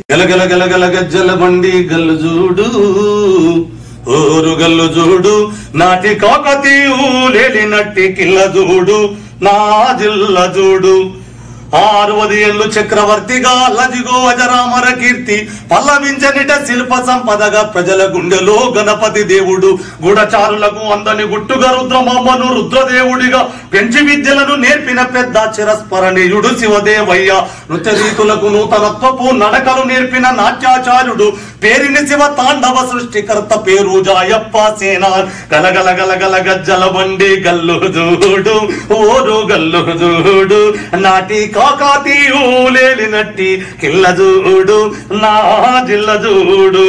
గలగల గలగల గజ్జల బండి గల్లు చూడు ఓరు గల్లు చూడు నాటి కాకతీయు లేలి నట్టి కిల్ల చూడు నా జిల్ల చూడు ఆరువది ఏళ్ళు చక్రవర్తిగా లజిగో అజరామర కీర్తి పల్లవించనిట శిల్ప సంపదగా ప్రజల గుండెలో గణపతి దేవుడు గూఢచారులకు అందని గుట్టుగా రుద్రమమ్మను రుద్రదేవుడిగా పెంచి విద్యలను నేర్పిన పెద్ద చిరస్మరణీయుడు శివదేవయ్య నృత్య రీతులకు నూతనత్వపు నడకలు నేర్పిన నాట్యాచార్యుడు పేరిని శివ తాండవ సృష్టికర్త పేరు జాయప్ప సేనా గలగల గలగల గజ్జల బండి గల్లు చూడు ఓరు గల్లు చూడు నాటి కాకాతీయు లేలినట్టి కిల్ల చూడు నా జిల్ల చూడు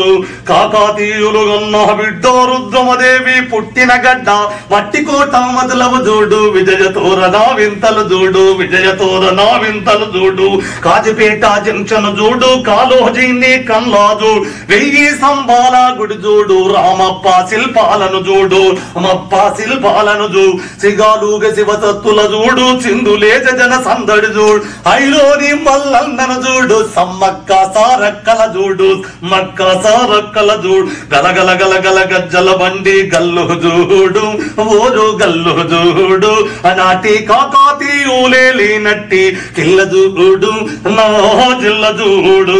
కాకాతీయులు ఉన్న బిడ్డ రుద్రమదేవి పుట్టిన గడ్డ మట్టి కోట మొదలవు చూడు విజయ తోరణ వింతలు చూడు విజయ తోరణ వింతలు చూడు కాజిపేట జంక్షన్ చూడు కాలోజీని కల్లాజు వెయ్యి సంబాల గుడి చూడు రామప్ప శిల్పాలను చూడు మప్ప శిల్పాలను చూ సిగాలుగ శివసత్తుల చూడు చిందులేజ జన సందడి చూడు ఐలోని మల్లన్నను చూడు సమ్మక్క సారక్కల చూడు మక్క సారక్కల చూడు గలగల గలగల గజ్జల బండి గల్లు చూడు ఓరు గల్లు చూడు నాటి కాకాతి ఊలేలినట్టి కిల్ల చూడు నా జిల్ల చూడు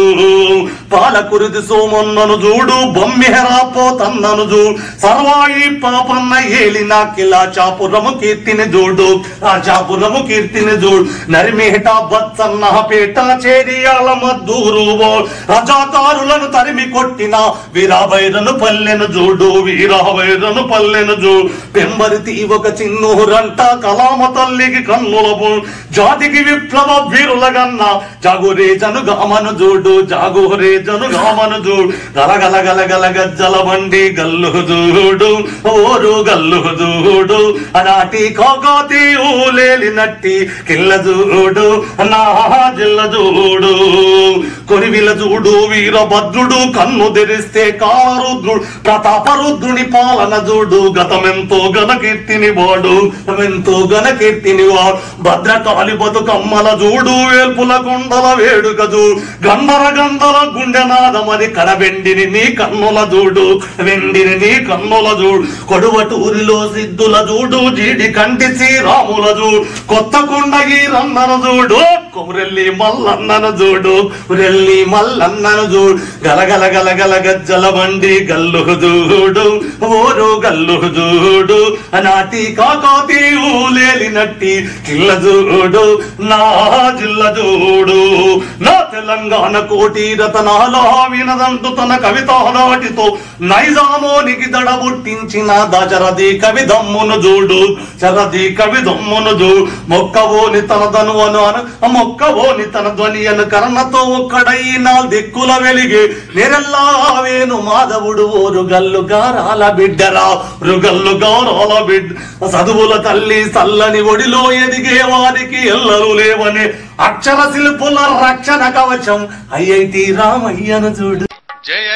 పాలకురిది సోమన్నను చూడు బొమ్మెహరా పోతన్నను చూడు సర్వాయి పాపన్న ఏలిన కిలా చాపురము కీర్తిని చూడు ఆ చాపురము కీర్తిని చూడు నరిమేట బచ్చన్న పేట చేరియాల మద్దూరు ఓ రజాకారులను తరిమి కొట్టిన వీరాభైరను పల్లెను చూడు వీరాభైరను పల్లెను చూడు పెంబరితి ఒక చిన్నూరంట కలామ తల్లికి కన్నులపు జాతికి విప్లవ వీరులగన్న జాగురే జను గామను చూడు జాగురే జను గామను చూడు గలగల గలగల గజ్జల బండి గల్లు చూడు ఓరు గల్లు చూడు నాటి కాకాతి ఊలేలినట్టి కిల్ల చూడు నా జిల్ల చూడు కొరివిల చూడు వీరభద్రుడు కన్ను తెరిస్తే కారుద్రుడు ప్రతాపరుద్రుని పాలన చూడు గతమెంతో ఘనకీర్తిని వాడు ఎంతో ఘనకీర్తిని వాడు భద్రకాళి బతుకమ్మల చూడు వేల్పుల కొండల వేడుక చూడు గంధర గంధర గుండె నాదమని కడవెండిని నీ కన్నుల చూడు వెండిని నీ కన్నుల చూడు కొడువటూరిలో సిద్ధుల చూడు జీడి కంటి శ్రీరాముల చూడు కొత్త కొండ రన్నను చూడు కొమురెల్లి మల్లన్నను చూడు రెల్లి మల్లన్నను చూడు గలగల గలగల గజ్జల బండి గల్లు చూడు ఓరు గల్లు చూడు నాటి కాకాతి ఊలేలినట్టి కిల్ల చూడు నా జిల్ల చూడు నా తెలంగాణ కోటి రతనాల వినదంటు తన కవిత నాటితో నైజామోనికి దడబుట్టించిన దశరథి కవి దమ్మును చూడు చరది కవి దమ్మును చూడు మొక్కవోని తన ధనువను అను మొక్కవోని తన ధ్వని అను కర్ణతో ఒక్కడై నా దిక్కుల వెలిగి నిరెల్లావేను మాధవుడు ఓరు గల్లు గారాల బిడ్డరా రుగల్లు గారాల బిడ్డ చదువుల తల్లి చల్లని ఒడిలో ఎదిగే వారికి ఎల్లరు లేవని అక్షర శిల్పుల రక్షణ కవచం ఐఐటి రామయ్యను చూడు జయ